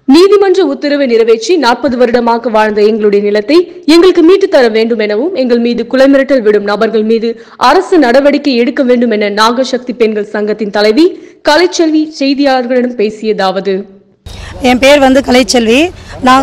நீதிமன்ற உத்தரவை நிறைவேற்றி நாற்பது வருடமாக வாழ்ந்த எங்களுடைய நிலத்தை எங்களுக்கு மீட்டுத் தர வேண்டும் எனவும் எங்கள் மீது குலை மிரட்டல் விடும் நபர்கள் மீது அரசு நடவடிக்கை எடுக்க வேண்டும் என நாகசக்தி பெண்கள் சங்கத்தின் தலைவி கலைச்செல்வி செய்தியாளர்களிடம் பேசியதாவது என் பேர் வந்து கலைச்செல்வி நான்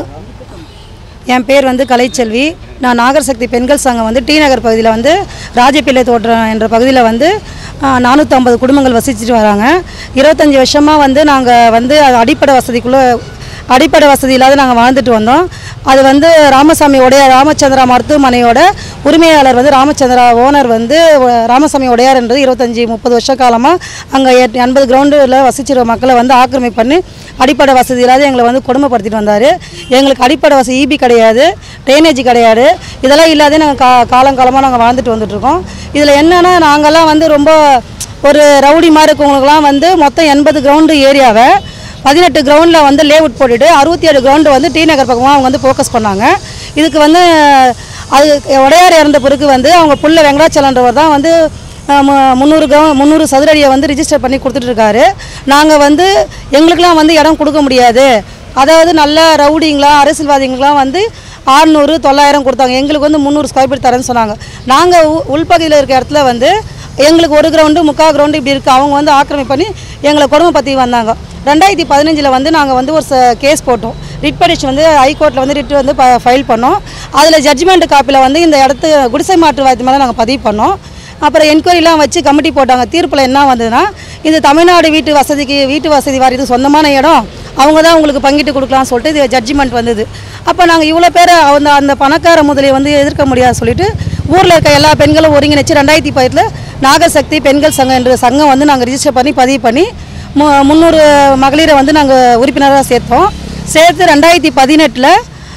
என் பேர் வந்து கலைச்செல்வி நான் நாகர்சக்தி பெண்கள் சங்கம் வந்து டி நகர் பகுதியில் வந்து ராஜபிள்ளை தோட்டம் என்ற பகுதியில் வந்து நானூற்றம்பது குடும்பங்கள் வசிச்சுட்டு வராங்க இருபத்தஞ்சி வருஷமாக வந்து நாங்கள் வந்து அது அடிப்படை வசதிக்குள்ளே அடிப்படை வசதி இல்லாத நாங்கள் வாழ்ந்துட்டு வந்தோம் அது வந்து ராமசாமியோடைய ராமச்சந்திரா மருத்துவமனையோட உரிமையாளர் வந்து ராமச்சந்திரா ஓனர் வந்து வ- ராமசாமி உடையார் என்று இருபத்தஞ்சி முப்பது வருஷ காலமாக அங்கே எண்பது கிரவுண்டில் வசிச்சிருக்க மக்களை வந்து ஆக்கிரமிப்பு பண்ணி அடிப்படை வசதி இல்லாத எங்களை வந்து கொடுமைப்படுத்திட்டு வந்தார் எங்களுக்கு அடிப்படை வசதி ஈபி கிடையாது ட்ரைனேஜ் கிடையாது இதெல்லாம் இல்லாத நாங்கள் கா காலங்காலமாக நாங்கள் வாழ்ந்துட்டு வந்துட்டுருக்கோம் இதில் என்னென்னா நாங்கள்லாம் வந்து ரொம்ப ஒரு ரவுடி மாதிரி இருக்கவங்களுக்குலாம் வந்து மொத்தம் எண்பது கிரவுண்டு ஏரியாவை பதினெட்டு கிரவுண்டில் வந்து லேஅவுட் போட்டுட்டு அறுபத்தி ஏழு கிரவுண்டு வந்து டி நகர் பக்கமாக அவங்க வந்து ஃபோக்கஸ் பண்ணாங்க இதுக்கு வந்து அது உடையார் இறந்த பிறகு வந்து அவங்க புள்ள வெங்கடாச்சலன்றவர் தான் வந்து அஹ், மு- முந்நூறு கிரவு முந்நூறு சதுரடியை வந்து ரிஜிஸ்டர் பண்ணி கொடுத்துட்ருக்காரு நாங்கள் வந்து எங்களுக்கெலாம் வந்து இடம் கொடுக்க முடியாது அதாவது நல்ல ரவுடிங்களா அரசியல்வாதிங்களாம் வந்து ஆறுநூறு தொள்ளாயிரம் கொடுத்தாங்க எங்களுக்கு வந்து முந்நூறு ஸ்கொயர் ஃபீட் தரேன்னு சொன்னாங்க நாங்கள் உள்பகுதியில் இருக்க இடத்துல வந்து எங்களுக்கு ஒரு கிரவுண்டு முக்கால் கிரவுண்டு இப்படி இருக்குது அவங்க வந்து ஆக்கிரமிப்பு பண்ணி எங்களை கொடுமை பற்றி வந்தாங்க ரெண்டாயிரத்தி பதினஞ்சில் வந்து நாங்கள் வந்து ஒரு கேஸ் போட்டோம் ரிட் பெடிஷன் வந்து ஹைகோர்ட்டில் வந்து ரிட் வந்து ஃபைல் பண்ணோம் அதில் ஜட்ஜ்மெண்ட் காப்பியில் வந்து இந்த இடத்து குடிசை மாற்று வாரியத்து மேலே நாங்கள் பதிவு பண்ணோம் அப்புறம் என்கொயரிலாம் வச்சு கமிட்டி போட்டாங்க தீர்ப்பில் என்ன வந்ததுன்னா இது தமிழ்நாடு வீட்டு வசதிக்கு வீட்டு வசதி வாரியத்துக்கு சொந்தமான இடம் அவங்க தான் உங்களுக்கு பங்கிட்டு கொடுக்கலாம்னு சொல்லிட்டு இது ஜட்ஜ்மெண்ட் வந்தது அப்போ நாங்கள் இவ்வளோ பேரை அந்த அந்த பணக்கார முதலியை வந்து எதிர்க்க முடியாது சொல்லிட்டு ஊரில் இருக்க எல்லா பெண்களும் ஒருங்கிணைச்சு ரெண்டாயிரத்தி பதினெட்டில் நாகசக்தி பெண்கள் சங்கம் என்ற சங்கம் வந்து நாங்கள் ரிஜிஸ்டர் பண்ணி பதிவு பண்ணி மு முந்நூறு மகளிரை வந்து நாங்கள் உறுப்பினராக சேர்த்தோம் சேர்த்து ரெண்டாயிரத்தி பதினெட்டில்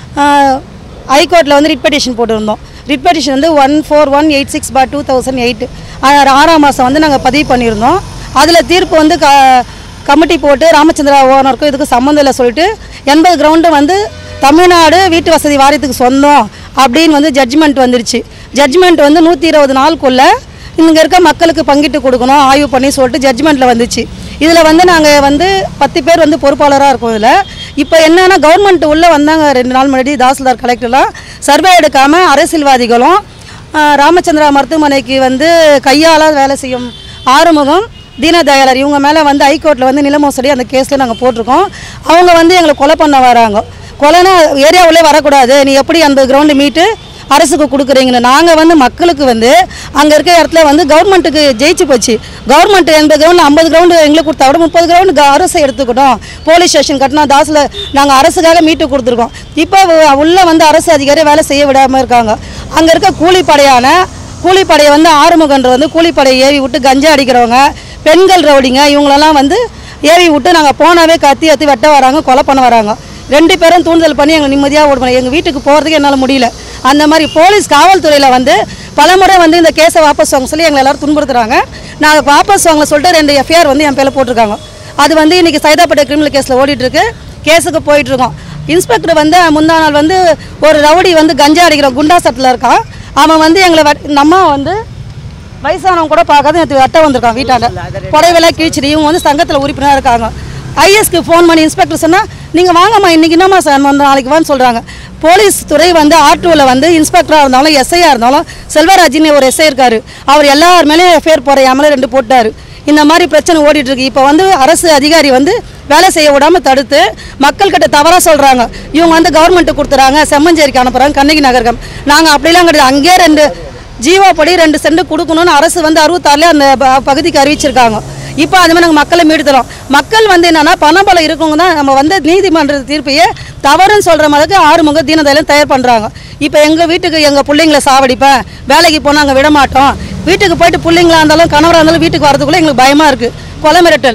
ஹைகோர்ட்டில் வந்து ரிட் பெட்டிஷன் போட்டிருந்தோம் ரிட் பெட்டிஷன் வந்து one four one eight six bar two thousand eight ஆறாம் மாதம் வந்து நாங்கள் பதிவு பண்ணியிருந்தோம் அதில் தீர்ப்பு வந்து க கமிட்டி போட்டு ராமச்சந்திரா ஓனருக்கும் இதுக்கு சம்மந்தம் இல்லை சொல்லிட்டு எண்பது கிரவுண்டு வந்து தமிழ்நாடு வீட்டு வசதி வாரியத்துக்கு சொந்தம் அப்படின்னு வந்து ஜட்ஜ்மெண்ட் வந்துருச்சு ஜட்ஜ்மெண்ட் வந்து நூற்றி இருபது நாளுக்குள்ளே இங்கே இருக்க மக்களுக்கு பங்கிட்டு கொடுக்கணும் ஆய்வு பண்ணி சொல்லிட்டு ஜட்ஜ்மெண்ட்டில் வந்துச்சு இதில் வந்து நாங்கள் வந்து பத்து பேர் வந்து பொறுப்பாளராக இருக்கோம் இதில் இப்போ என்னன்னா கவர்மெண்ட் உள்ளே வந்தாங்க ரெண்டு நாள் முன்னாடி தாசில்தார் கலெக்டர்லாம் சர்வே எடுக்காமல் அரசியல்வாதிகளும் ஆஹ், ராமச்சந்திரா மருத்துவமனைக்கு வந்து கையால் வேலை செய்யும் ஆறுமுகம் தீனதயாளர் இவங்க மேலே வந்து ஹைகோர்ட்டில் வந்து நில மோசடி அந்த கேஸில் நாங்கள் போட்டிருக்கோம் அவங்க வந்து எங்களை கொலை பண்ண வராங்க கொலைனா ஏரியாவுள்ளே வரக்கூடாது நீ எப்படி அந்த கிரவுண்டு மீட்டு அரசுக்கு கொடுக்குறீங்கன்னு நாங்கள் வந்து மக்களுக்கு வந்து அங்கே இருக்க இடத்துல வந்து கவர்மெண்ட்டுக்கு ஜெயிச்சு போச்சு கவர்மெண்ட் எண்பது கிரவுண்ட் ஐம்பது கிரவுண்டு எங்களுக்கு கொடுத்தா விட முப்பது கிரவுண்டு அரசு எடுத்துக்கிட்டோம் போலீஸ் ஸ்டேஷன் கட்டினா தாசில் நாங்கள் அரசுக்காக மீட்டு கொடுத்துருக்கோம் இப்போ உள்ளே வந்து அரசு அதிகாரி வேலை செய்ய விடாமல் இருக்காங்க அங்கே இருக்க கூலிப்படையான கூலிப்படையை வந்து ஆறுமுகன்ற வந்து கூலிப்படையை ஏவி விட்டு கஞ்சா அடிக்கிறவங்க பெண்கள் ரவுடிங்க இவங்களெல்லாம் வந்து ஏவி விட்டு நாங்கள் போனாவே கத்தி கத்தி வெட்ட வராங்க கொலை பண்ண வராங்க ரெண்டு பேரும் தூண்டுதல் பண்ணி எங்களை நிம்மதியாக ஓடுவோம் எங்கள் வீட்டுக்கு போகிறதுக்கு என்னால் முடியல அந்த மாதிரி போலீஸ் காவல்துறையில் வந்து பலமுறை வந்து இந்த கேஸை வாபஸ் வாங்க சொல்லி எங்களை எல்லாரும் துன்புறுத்துறாங்க நான் வாபஸ் வாங்க சொல்லிட்டு ரெண்டு எஃப்ஐஆர் வந்து என் பேரில் போட்டிருக்காங்க அது வந்து இன்னைக்கு சைதாப்பேட்டை கிரிமினல் கேஸில் ஓடிட்டு இருக்கு கேஸுக்கு போயிட்டு இருக்கோம் இன்ஸ்பெக்டர் வந்து முந்தா நாள் வந்து ஒரு ரவுடி வந்து கஞ்சா அடிக்கிற குண்டா சட்டில் இருக்கான் அவன் வந்து எங்களை வெட்- நம்ம வந்து வயசானவங்க கூட பார்க்காத நேற்று வெட்ட வந்திருக்கான் வீட்டாண்ட புடவைலாம் கிழிச்சிட்டு இவங்க வந்து சங்கத்தில் உறுப்பினராக இருக்காங்க ஐஎஸ்க்கு ஃபோன் பண்ணி இன்ஸ்பெக்டர் சொன்னால் நீங்கள் வாங்கம்மா இன்றைக்கி என்னம்மா சார் வந்து நாளைக்கு வான்னு சொல்கிறாங்க போலீஸ் துறை வந்து ஆர்டிஓவில் வந்து இன்ஸ்பெக்டராக இருந்தாலும் எஸ்ஐயாக இருந்தாலும் செல்வராஜின்னு ஒரு எஸ்ஐ இருக்காரு அவர் எல்லார் மேலேயும் எஃப்ஐஆர் போகிற எம்எல்ஏ ரெண்டு போட்டார் இந்த மாதிரி பிரச்சனை ஓடிட்டு இருக்கு இப்போ வந்து அரசு அதிகாரி வந்து வேலை செய்ய விடாம தடுத்து மக்கள்கிட்ட தவறாக சொல்கிறாங்க இவங்க வந்து கவர்மெண்ட்டு கொடுத்துறாங்க செம்மஞ்சேரிக்கு அனுப்புகிறாங்க கண்ணகி நகர்கம் நாங்கள் அப்படிலாம் கிடையாது அங்கேயே ரெண்டு ஜீவா படி ரெண்டு சென்ட் கொடுக்கணும்னு அரசு வந்து அறுபத்தாறுல அந்த ப- பகுதிக்கு அறிவிச்சிருக்காங்க இப்போ அது மாதிரி நாங்கள் மக்களை மீடுதரோம் மக்கள் வந்து என்னன்னா பணபலம் இருக்கவங்க தான் நம்ம வந்து நீதிமன்ற தீர்ப்பையே தவறுன்னு சொல்கிற மாதிரி ஆறுமுக தீனதயம் தயார் பண்ணுறாங்க இப்போ எங்கள் வீட்டுக்கு எங்கள் பிள்ளைங்களை சாவடிப்பேன் வேலைக்கு போனால் அங்கே விட மாட்டோம் வீட்டுக்கு போயிட்டு பிள்ளைங்களா இருந்தாலும் கணவராக இருந்தாலும் வீட்டுக்கு வரதுக்குள்ளே எங்களுக்கு பயமாக இருக்குது கொலை மிரட்டல்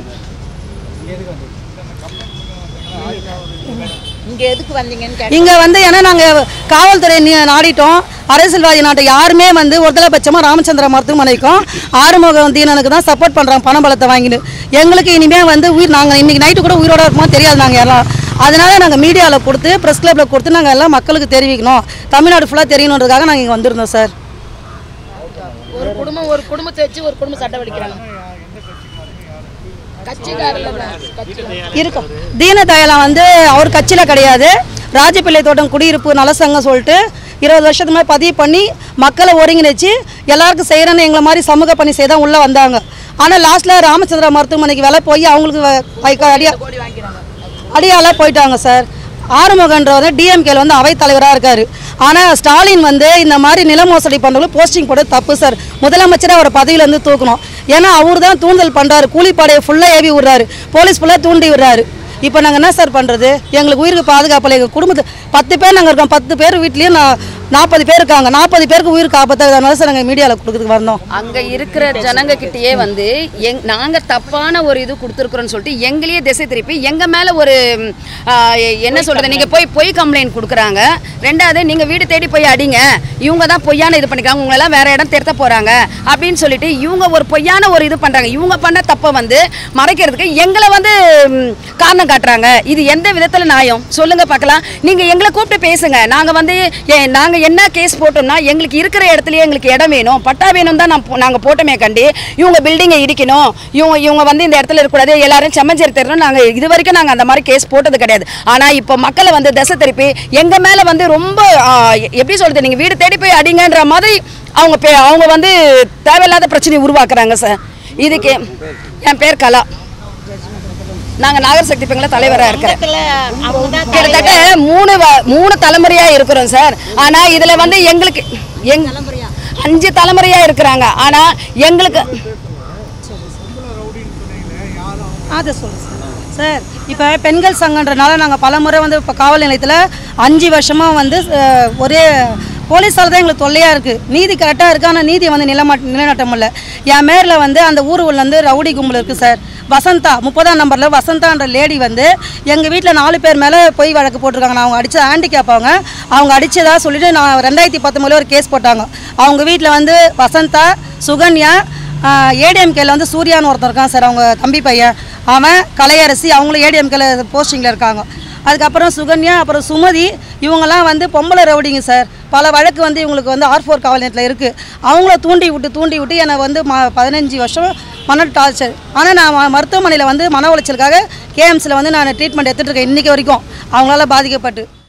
இங்க எதுக்கு வந்தீங்கன்னு கேட்டேன் இங்கே வந்து ஏன்னா நாங்கள் காவல்துறை நீ- நாடிட்டோம் அரசியல்வாதி நாட்டை யாருமே வந்து ஒருதலைபட்சமாக ராமச்சந்திர மருத்துவமனைக்கும் ஆறுமுக தீனனுக்கு தான் சப்போர்ட் பண்ணுறாங்க பணம் பலத்தை வாங்கிட்டு எங்களுக்கு இனிமேல் வந்து உயிர் நாங்கள் இன்னைக்கு நைட்டு கூட உயிரோட இருக்குமோ தெரியாது நாங்கள் எல்லாம் அதனால நாங்கள் மீடியாவில் கொடுத்து ப்ரெஸ் கிளப்பில் கொடுத்து நாங்கள் எல்லாம் மக்களுக்கு தெரிவிக்கணும் தமிழ்நாடு ஃபுல்லாக தெரியணுன்றதுக்காக நாங்கள் இங்கே வந்திருந்தோம் சார் ஒரு குடும்பம் ஒரு குடும்பத்தை வச்சு ஒரு குடும்பம் சட்டை வலிக்கிறாங்க இருக்கும் தீனதயாளன் வந்து அவர் கட்சியில் கிடையாது ராஜபிள்ளை தோட்டம் குடியிருப்பு நலசங்கம் சொல்லிட்டு இருபது வருஷத்துக்கு மேலே பதிவு பண்ணி மக்களை ஒருங்கிணைச்சு எல்லாருக்கும் செய்கிறேன்னு எங்களை மாதிரி சமூக பணி செய்ய தான் உள்ளே வந்தாங்க ஆனால் லாஸ்ட்டில் ராமச்சந்திரா மருத்துவமனைக்கு விலை போய் அவங்களுக்கு வ- வ- அடியா அடியால போயிட்டாங்க சார் ஆறுமுகன்றவர் டிஎம்கேல வந்து அவைத் தலைவராக இருக்கார் ஆனால் ஸ்டாலின் வந்து இந்த மாதிரி நில மோசடி பண்ணுறவங்க போஸ்டிங் போட தப்பு சார் முதலமைச்சரை அவரை பதவியிலேருந்து தூக்கணும் ஏன்னா அவர் தான் தூண்டல் பண்ணுறாரு கூலிப்படையை ஃபுல்லாக ஏவி விடுறாரு போலீஸ் ஃபுல்லாக தூண்டி விடுறாரு இப்போ நாங்கள் என்ன சார் பண்ணுறது எங்களுக்கு உயிருக்கு பாதுகாப்பு இல்லை எங்கள் குடும்பத்து பத்து பேர் நாங்கள் இருக்கோம் பத்து பேர் வீட்லேயும் நான் நாற்பது பேர் இருக்காங்க நாற்பது பேருக்கு உயிருக்கு ஆபத்தாக சார் நாங்கள் மீடியாவில் கொடுக்குறதுக்கு வந்தோம் அங்க இருக்கிற ஜனங்க கிட்டயே வந்து எங் நாங்க தப்பான ஒரு இது கொடுத்துருக்குறோன்னு சொல்லிட்டு எங்களையே திசை திருப்பி எங்க மேல ஒரு ம், ஆ, என்ன சொல்றது நீங்க போய் பொய் கம்ப்ளைண்ட் கொடுக்குறாங்க ரெண்டாவது நீங்க வீடு தேடி போய் அடிங்க இவங்க தான் பொய்யான இது பண்ணிக்கிறாங்க உங்களெல்லாம் வேற இடம் திருத்த போறாங்க அப்படின்னு சொல்லிட்டு இவங்க ஒரு பொய்யான ஒரு இது பண்றாங்க இவங்க பண்ண தப்பை வந்து மறைக்கிறதுக்கு எங்களை வந்து ம், காரணம் காட்டுறாங்க இது எந்த விதத்துல நியாயம் சொல்லுங்க பார்க்கலாம் நீங்க எங்களை கூப்பிட்டு பேசுங்க நாங்க வந்து ஏ- நாங்க என்ன கேஸ் போட்டோம்னா எங்களுக்கு இருக்கிற இடத்துலயே எங்களுக்கு இடம் வேணும் பட்டா வேணும் தான் நான் போ- நாங்க போட்டோமே கண்டி இவங்க பில்டிங்கை இடிக்கணும் இவங்க இவங்க வந்து இந்த இடத்துல இருக்கக்கூடாது எல்லாரும் செம்மஞ்சேரி தரணும் நாங்க இது வரைக்கும் நாங்க அந்த மாதிரி கேஸ் போட்டது கிடையாது ஆனா இப்போ மக்களை வந்து திசை திருப்பி எங்க மேல வந்து ரொம்ப ஆ, எ- எப்படி சொல்றது நீங்க வீடு தேடி போய் அடிங்கன்ற மாதிரி அவங்க பே- அவங்க வந்து தேவையில்லாத பிரச்சனையை உருவாக்குறாங்க சார் இதுக்கு என் பேர் கலா நாங்க நாகர் சக்தி பெண்கள தலைவரா இருக்கிறேன் கிட்டத்தட்ட மூணு வ- மூணு தலைமுறையா இருக்கிறோம் சார் ஆனா இதுல வந்து எங்களுக்கு எங் அஞ்சு தலைமுறையா இருக்கிறாங்க ஆனா எங்களுக்கு அதை சொல்லு சார் சார் இப்போ பெண்கள் சங்கன்றனால நாங்கள் பல முறை வந்து இப்போ காவல் நிலையத்தில் அஞ்சு வருஷமாக வந்து அஹ், ஒரே போலீஸால் தான் எங்களுக்கு தொல்லையாக இருக்குது நீதி கரெக்டாக இருக்குது ஆனால் நீதி வந்து நிலமா நிலைநாட்ட முடியல என் மேரில் வந்து அந்த ஊர் உள்ள வந்து ரவுடி கும்பல் இருக்குது சார் வசந்தா முப்பதாம் நம்பரில் வசந்தான்ற லேடி வந்து எங்கள் வீட்டில் நாலு பேர் மேலே பொய் வழக்கு போட்டிருக்காங்க நான் அவங்க அடிச்ச ஹேண்டிகேப் அவங்க அவங்க அடிச்சதா சொல்லிட்டு நான் ரெண்டாயிரத்தி பத்தொம்பதுல ஒரு கேஸ் போட்டாங்க அவங்க வீட்டில் வந்து வசந்தா சுகன்யா ஏடிஎம்கேல வந்து சூர்யான்னு ஒருத்தர் இருக்கான் சார் அவங்க தம்பி பையன் அவன் கலையரசி அவங்களும் ஏடிஎம்கேல போஸ்டிங்கில் இருக்காங்க அதுக்கப்புறம் சுகன்யா அப்புறம் சுமதி இவங்கெல்லாம் வந்து பொம்பளை ரவுடிங்க சார் பல வழக்கு வந்து இவங்களுக்கு வந்து ஆர் ஃபோர் காவல் நிலையத்தில் இருக்குது அவங்கள தூண்டி விட்டு தூண்டி விட்டு என்னை வந்து ம பதினஞ்சு வருஷம் மன டார்ச்சர் ஆனால் நான் ம- மருத்துவமனையில் வந்து மன உளைச்சலுக்காக கேஎம்ஸில் வந்து நான் ட்ரீட்மெண்ட் எடுத்துகிட்டு இருக்கேன் இன்றைக்கி வரைக்கும் அவங்களால பாதிக்கப்பட்டு